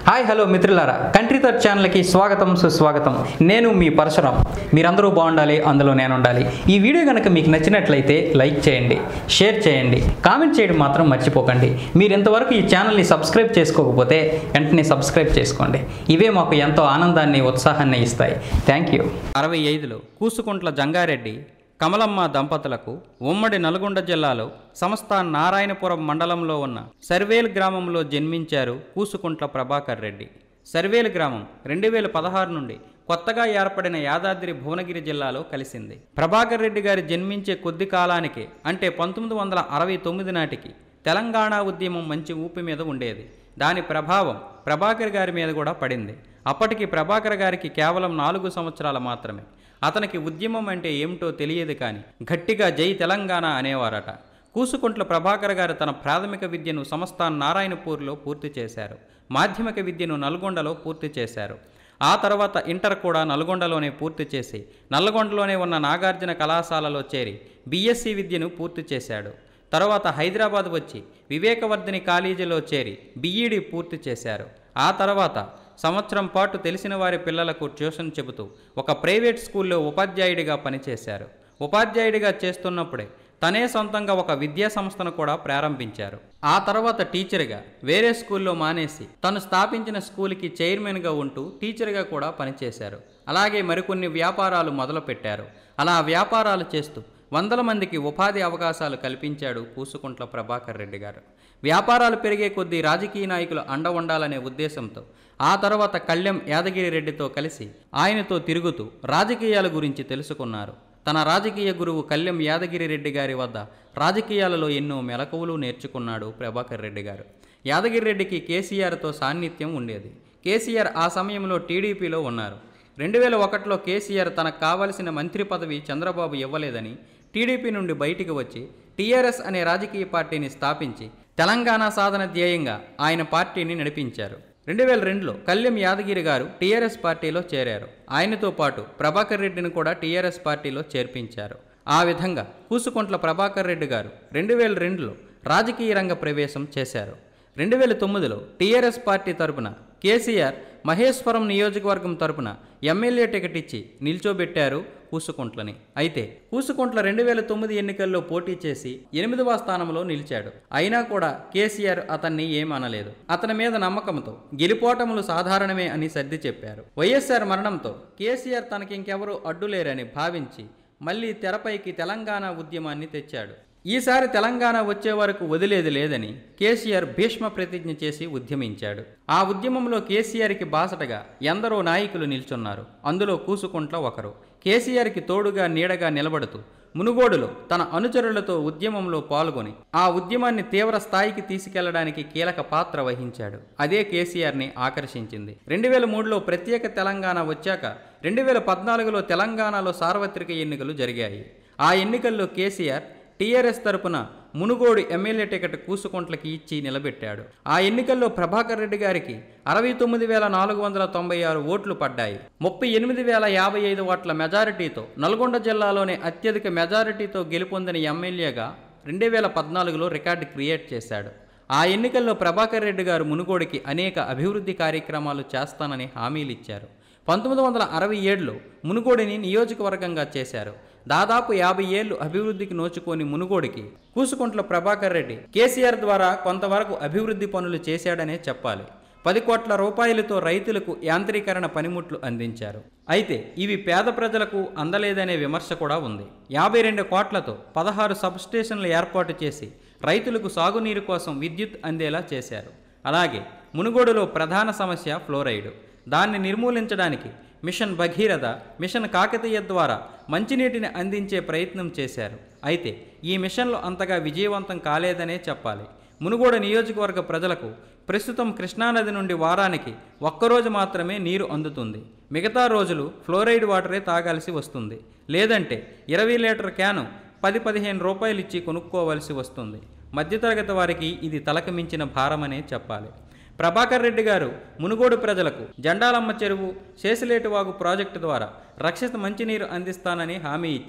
Hi hello మిత్రులారా Country థర్డ్ ఛానల్కి స్వాగతం సుస్వాగతం నేను మీ పరశురాం మీరందరూ బాగుండాలి అందులో నేను ఉండాలి ఈ వీడియో కనుక మీకు నచ్చినట్లయితే లైక్ చేయండి షేర్ చేయండి కామెంట్ చేయడం మాత్రం మర్చిపోకండి మీరు ఇంతవరకు ఈ ఛానల్ని సబ్స్క్రైబ్ చేసుకోకపోతే వెంటనే సబ్స్క్రైబ్ చేసుకోండి ఇవే మాకు ఎంతో ఆనందాన్ని ఉత్సాహాన్ని ఇస్తాయి థ్యాంక్ యూ అరవై ఐదులో కూసుకుంట్ల జంగారెడ్డి కమలమ్మ దంపతులకు ఉమ్మడి నల్గొండ జిల్లాలో సంస్థ నారాయణపురం మండలంలో ఉన్న సర్వేల్ గ్రామంలో జన్మించారు కూసుకుంట్ల ప్రభాకర్ రెడ్డి సర్వేల్ గ్రామం రెండు వేల పదహారు నుండి కొత్తగా ఏర్పడిన యాదాద్రి భువనగిరి జిల్లాలో కలిసింది ప్రభాకర్ రెడ్డి గారి జన్మించే కొద్ది కాలానికి అంటే పంతొమ్మిది వందల అరవై తొమ్మిది నాటికి తెలంగాణ ఉద్యమం మంచి ఊపి మీద ఉండేది దాని ప్రభావం ప్రభాకర్ గారి మీద కూడా పడింది అప్పటికి ప్రభాకర్ గారికి కేవలం నాలుగు సంవత్సరాలు మాత్రమే అతనికి ఉద్యమం అంటే ఏమిటో తెలియదు కానీ గట్టిగా జై తెలంగాణ అనేవారట కూసుకుంట్ల ప్రభాకర్ గారు తన ప్రాథమిక విద్యను సంస్థాన్ నారాయణపూర్లో పూర్తి చేశారు మాధ్యమిక విద్యను నల్గొండలో పూర్తి చేశారు ఆ తర్వాత ఇంటర్ కూడా నల్గొండలోనే పూర్తి చేసి నల్గొండలోనే ఉన్న నాగార్జున కళాశాలలో చేరి బీఎస్సీ విద్యను పూర్తి చేశాడు తర్వాత హైదరాబాద్ వచ్చి వివేకవర్ధిని కాలేజీలో చేరి బీఈడీ పూర్తి చేశారు ఆ తర్వాత సంవత్సరం పాటు తెలిసిన వారి పిల్లలకు ట్యూషన్ చెబుతూ ఒక ప్రైవేట్ స్కూల్లో ఉపాధ్యాయుడిగా పనిచేశారు ఉపాధ్యాయుడిగా చేస్తున్నప్పుడే తనే సొంతంగా ఒక విద్యా సంస్థను కూడా ప్రారంభించారు ఆ తర్వాత టీచర్గా వేరే స్కూల్లో మానేసి తను స్థాపించిన స్కూల్కి చైర్మన్గా ఉంటూ టీచర్గా కూడా పనిచేశారు అలాగే మరికొన్ని వ్యాపారాలు మొదలుపెట్టారు అలా వ్యాపారాలు చేస్తూ వందల మందికి ఉపాధి అవకాశాలు కల్పించాడు కూసుకుంట్ల ప్రభాకర్ రెడ్డి గారు వ్యాపారాలు పెరిగే కొద్దీ రాజకీయ నాయకులు అండ ఉండాలనే ఉద్దేశంతో ఆ తర్వాత కళ్యాణ్ యాదగిరి రెడ్డితో కలిసి ఆయనతో తిరుగుతూ రాజకీయాల గురించి తెలుసుకున్నారు తన రాజకీయ గురువు కళ్యాణ్ యాదగిరి రెడ్డి గారి వద్ద రాజకీయాలలో ఎన్నో మెలకువలు నేర్చుకున్నాడు ప్రభాకర్ రెడ్డి గారు యాదగిరి రెడ్డికి కేసీఆర్తో సాన్నిధ్యం ఉండేది కేసీఆర్ ఆ సమయంలో టీడీపీలో ఉన్నారు రెండు వేల ఒకటిలో కేసీఆర్ తనకు కావలసిన మంత్రి పదవి చంద్రబాబు ఇవ్వలేదని టీడీపీ నుండి బయటికి వచ్చి టీఆర్ఎస్ అనే రాజకీయ పార్టీని స్థాపించి తెలంగాణ సాధన ధ్యేయంగా ఆయన పార్టీని నడిపించారు రెండు వేల రెండులో కళ్యాణ్ యాదగిరి గారు టీఆర్ఎస్ పార్టీలో చేరారు ఆయనతో పాటు ప్రభాకర్ రెడ్డిని కూడా టీఆర్ఎస్ పార్టీలో చేర్పించారు ఆ విధంగా కూసుకుంట్ల ప్రభాకర్ రెడ్డి గారు రెండు వేల రెండులో రాజకీయ రంగ ప్రవేశం చేశారు రెండు వేల తొమ్మిదిలో టీఆర్ఎస్ పార్టీ తరపున కేసీఆర్ మహేశ్వరం నియోజకవర్గం తరపున ఎమ్మెల్యే టికెట్ ఇచ్చి నిల్చోబెట్టారు కూసుకుంట్లని అయితే కూసుకుంట్ల రెండు వేల తొమ్మిది ఎన్నికల్లో పోటీ చేసి ఎనిమిదవ స్థానంలో నిలిచాడు అయినా కూడా కేసీఆర్ అతన్ని ఏమనలేదు అతని మీద నమ్మకంతో గెలిపోటములు సాధారణమే అని సర్ది చెప్పారు వైఎస్ఆర్ మరణంతో కేసీఆర్ తనకి ఇంకెవరూ అడ్డులేరని భావించి మళ్ళీ తెరపైకి తెలంగాణ ఉద్యమాన్ని తెచ్చాడు ఈసారి తెలంగాణ వచ్చే వరకు వదిలేది లేదని కేసీఆర్ భీష్మ ప్రతిజ్ఞ చేసి ఉద్యమించాడు ఆ ఉద్యమంలో కేసీఆర్కి బాసటగా ఎందరో నాయకులు నిల్చున్నారు అందులో కూసుకుంట్ల ఒకరు కేసీఆర్కి తోడుగా నీడగా నిలబడుతూ మునుగోడులో తన అనుచరులతో ఉద్యమంలో పాల్గొని ఆ ఉద్యమాన్ని తీవ్ర స్థాయికి తీసుకెళ్లడానికి కీలక పాత్ర వహించాడు అదే కేసీఆర్ని ఆకర్షించింది రెండు వేల మూడులో ప్రత్యేక తెలంగాణ వచ్చాక రెండు వేల పద్నాలుగులో తెలంగాణలో సార్వత్రిక ఎన్నికలు జరిగాయి ఆ ఎన్నికల్లో కేసీఆర్ టీఆర్ఎస్ తరపున మునుగోడు ఎమ్మెల్యే టికెట్ కూసుకుంట్లకి ఇచ్చి నిలబెట్టాడు ఆ ఎన్నికల్లో ప్రభాకర్ రెడ్డి గారికి అరవై తొమ్మిది వేల నాలుగు వందల తొంభై ఆరు ఓట్లు పడ్డాయి ముప్పై ఎనిమిది వేల యాభై ఐదు ఓట్ల మెజారిటీతో నల్గొండ జిల్లాలోనే అత్యధిక మెజారిటీతో గెలుపొందిన ఎమ్మెల్యేగా రెండు వేల పద్నాలుగులో రికార్డు క్రియేట్ చేశాడు ఆ ఎన్నికల్లో ప్రభాకర్ రెడ్డి గారు మునుగోడికి అనేక అభివృద్ధి కార్యక్రమాలు చేస్తానని హామీలు ఇచ్చారు పంతొమ్మిది వందల అరవై ఏడులో మునుగోడిని నియోజకవర్గంగా చేశారు దాదాపు యాభై ఏళ్లు అభివృద్ధికి నోచుకోని మునుగోడికి కూసుకుంట్ల ప్రభాకర్ రెడ్డి కేసీఆర్ ద్వారా కొంతవరకు అభివృద్ధి పనులు చేశాడనే చెప్పాలి పది కోట్ల రూపాయలతో రైతులకు యాంత్రీకరణ పనిముట్లు అందించారు అయితే ఇవి పేద ప్రజలకు అందలేదనే విమర్శ కూడా ఉంది యాభై రెండు కోట్లతో పదహారు సబ్స్టేషన్లు ఏర్పాటు చేసి రైతులకు సాగునీరు కోసం విద్యుత్ అందేలా చేశారు అలాగే మునుగోడులో ప్రధాన సమస్య ఫ్లోరైడ్ దాన్ని నిర్మూలించడానికి మిషన్ భగీరథ మిషన్ కాకతీయ ద్వారా మంచినీటిని అందించే ప్రయత్నం చేశారు అయితే ఈ మిషన్లు అంతగా విజయవంతం కాలేదనే చెప్పాలి మునుగోడు నియోజకవర్గ ప్రజలకు ప్రస్తుతం కృష్ణానది నుండి వారానికి ఒక్కరోజు మాత్రమే నీరు అందుతుంది మిగతా రోజులు ఫ్లోరైడ్ వాటరే తాగాల్సి వస్తుంది లేదంటే ఇరవై లీటర్ క్యాను పది పదిహేను రూపాయలు ఇచ్చి కొనుక్కోవలసి వస్తుంది మధ్యతరగతి వారికి ఇది తలకు మించిన భారమనే చెప్పాలి ప్రభాకర్ రెడ్డి గారు మునుగోడు ప్రజలకు జెండాలమ్మ చెరువు శేషలేటివాగు ప్రాజెక్టు ద్వారా రక్షిత మంచినీరు అందిస్తానని హామీ ఇచ్చారు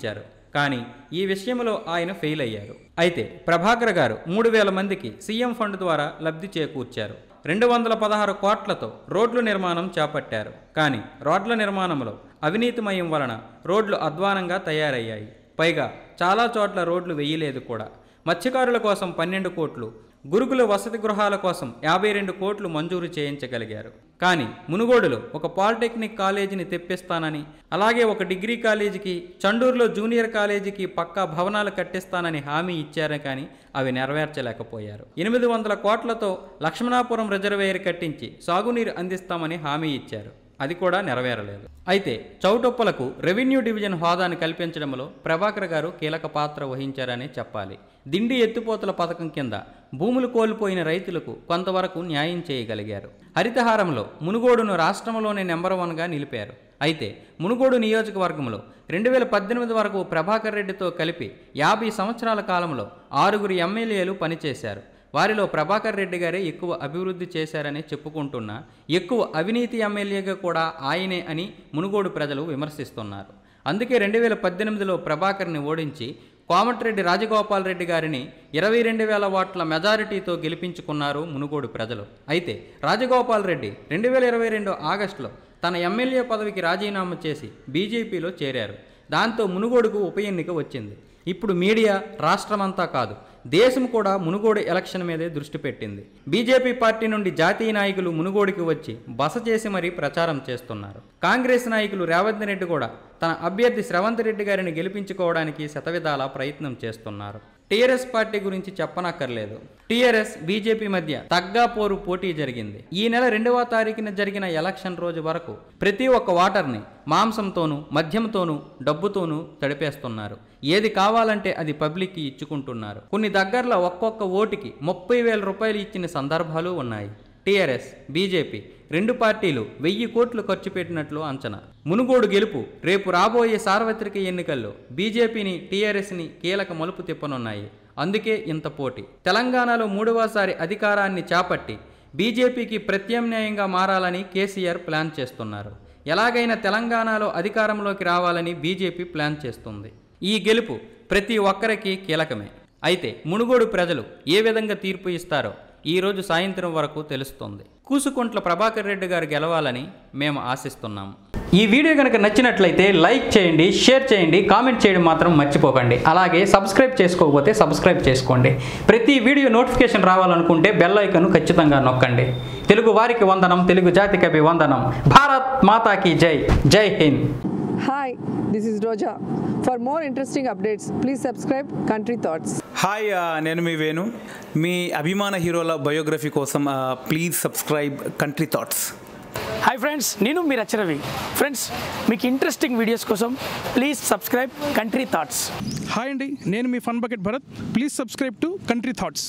కానీ ఈ విషయంలో ఆయన ఫెయిల్ అయ్యారు అయితే ప్రభాకర్ గారు మూడు వేల మందికి సీఎం ఫండ్ ద్వారా లబ్ధి చేకూర్చారు రెండు వందల పదహారు కోట్లతో రోడ్ల నిర్మాణం చేపట్టారు కానీ రోడ్ల నిర్మాణంలో అవినీతిమయం వలన రోడ్లు అధ్వానంగా తయారయ్యాయి పైగా చాలా చోట్ల రోడ్లు వేయలేదు కూడా మత్స్యకారుల కోసం పన్నెండు కోట్లు గురుకుల వసతి గృహాల కోసం యాభై రెండు కోట్లు మంజూరు చేయించగలిగారు కానీ మునుగోడులో ఒక పాలిటెక్నిక్ కాలేజీని తెప్పిస్తానని అలాగే ఒక డిగ్రీ కాలేజీకి చండూరులో జూనియర్ కాలేజీకి పక్కా భవనాలు కట్టిస్తానని హామీ ఇచ్చారు కానీ అవి నెరవేర్చలేకపోయారు ఎనిమిది వందల కోట్లతో లక్ష్మణాపురం రిజర్వేయర్ కట్టించి సాగునీరు అందిస్తామని హామీ ఇచ్చారు అది కూడా నెరవేరలేదు అయితే చౌటొప్పలకు రెవెన్యూ డివిజన్ హోదాను కల్పించడంలో ప్రభాకర్ గారు కీలక పాత్ర వహించారనే చెప్పాలి దిండి ఎత్తుపోతల పథకం కింద భూములు కోల్పోయిన రైతులకు కొంతవరకు న్యాయం చేయగలిగారు హరితహారంలో మునుగోడును రాష్ట్రంలోనే నెంబర్ వన్గా నిలిపారు అయితే మునుగోడు నియోజకవర్గంలో రెండు వేల పద్దెనిమిది వరకు ప్రభాకర్ రెడ్డితో కలిపి యాభై సంవత్సరాల కాలంలో ఆరుగురు ఎమ్మెల్యేలు పనిచేశారు వారిలో ప్రభాకర్ రెడ్డి గారే ఎక్కువ అభివృద్ధి చేశారని చెప్పుకుంటున్నా ఎక్కువ అవినీతి ఎమ్మెల్యేగా కూడా ఆయనే అని మునుగోడు ప్రజలు విమర్శిస్తున్నారు అందుకే రెండు వేల పద్దెనిమిదిలో ప్రభాకర్ని ఓడించి కోమటిరెడ్డి రాజగోపాల్ రెడ్డి గారిని ఇరవై రెండు వేల ఓట్ల మెజారిటీతో గెలిపించుకున్నారు మునుగోడు ప్రజలు అయితే రాజగోపాల్ రెడ్డి రెండు వేల ఇరవై రెండు ఆగస్టులో తన ఎమ్మెల్యే పదవికి రాజీనామా చేసి బీజేపీలో చేరారు దాంతో మునుగోడుకు ఉప ఎన్నిక వచ్చింది ఇప్పుడు మీడియా రాష్ట్రమంతా కాదు దేశం కూడా మునుగోడు ఎలక్షన్ మీదే దృష్టి పెట్టింది బీజేపీ పార్టీ నుండి జాతీయ నాయకులు మునుగోడుకి వచ్చి బస చేసి మరీ ప్రచారం చేస్తున్నారు కాంగ్రెస్ నాయకులు రేవంత్ రెడ్డి కూడా తన అభ్యర్థి శ్రవంత్ రెడ్డి గారిని గెలిపించుకోవడానికి శతవిధాల ప్రయత్నం చేస్తున్నారు టీఆర్ఎస్ పార్టీ గురించి చెప్పనక్కర్లేదు టీఆర్ఎస్ బీజేపీ మధ్య తగ్గా పోరు పోటీ జరిగింది ఈ నెల రెండవ తారీఖున జరిగిన ఎలక్షన్ రోజు వరకు ప్రతి ఒక్క వాటర్ని మాంసంతోనూ మద్యంతోనూ డబ్బుతోనూ తడిపేస్తున్నారు ఏది కావాలంటే అది పబ్లిక్కి ఇచ్చుకుంటున్నారు కొన్ని దగ్గరలో ఒక్కొక్క ఓటుకి ముప్పై వేల రూపాయలు ఇచ్చిన సందర్భాలు ఉన్నాయి టీఆర్ఎస్ బీజేపీ రెండు పార్టీలు వెయ్యి కోట్లు ఖర్చు పెట్టినట్లు అంచనా మునుగోడు గెలుపు రేపు రాబోయే సార్వత్రిక ఎన్నికల్లో బీజేపీని టీఆర్ఎస్ని కీలక మలుపు తిప్పనున్నాయి అందుకే ఇంత పోటీ తెలంగాణలో మూడవసారి అధికారాన్ని చేపట్టి బీజేపీకి ప్రత్యామ్నాయంగా మారాలని కేసీఆర్ ప్లాన్ చేస్తున్నారు ఎలాగైనా తెలంగాణలో అధికారంలోకి రావాలని బీజేపీ ప్లాన్ చేస్తుంది ఈ గెలుపు ప్రతి ఒక్కరికి కీలకమే అయితే మునుగోడు ప్రజలు ఏ విధంగా తీర్పు ఇస్తారో ఈ రోజు సాయంత్రం వరకు తెలుస్తుంది కూసుకుంట్ల ప్రభాకర్ రెడ్డి గారు గెలవాలని మేము ఆశిస్తున్నాము ఈ వీడియో కనుక నచ్చినట్లయితే లైక్ చేయండి షేర్ చేయండి కామెంట్ చేయడం మాత్రం మర్చిపోకండి అలాగే సబ్స్క్రైబ్ చేసుకోకపోతే సబ్స్క్రైబ్ చేసుకోండి ప్రతి వీడియో నోటిఫికేషన్ రావాలనుకుంటే బెల్ ఐకన్ ఖచ్చితంగా నొక్కండి తెలుగు వారికి వందనం తెలుగు జాతికవి వందనం భారత్ మాతాకి జై జై Hind Hi, this is Roja. For more interesting updates, please subscribe Country Thoughts. Hi ఆ, నేను మీ వేణు మీ అభిమాన హీరోల బయోగ్రఫీ కోసం ఆ, please subscribe Country Thoughts hi friends నేను మీ రచరవి ఫ్రెండ్స్ మీకు ఇంట్రెస్టింగ్ వీడియోస్ కోసం please subscribe Country Thoughts hi అండి నేను మీ fun bucket Bharat please subscribe to Country Thoughts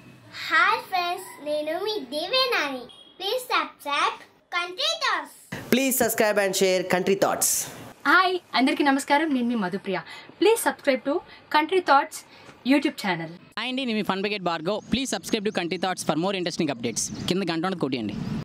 hi friends నేను మీ Devenani please subscribe Country Thoughts Please subscribe and share Country Thoughts. Hi అందరికీ నమస్కారం నేను మీ Madhupriya please subscribe to Country Thoughts YouTube channel hi అండి నేను మీ ఫన్ బకెట్ బార్గో please subscribe to Country Thoughts for more interesting updates కింద గంట ఉన్నది కొట్టియండి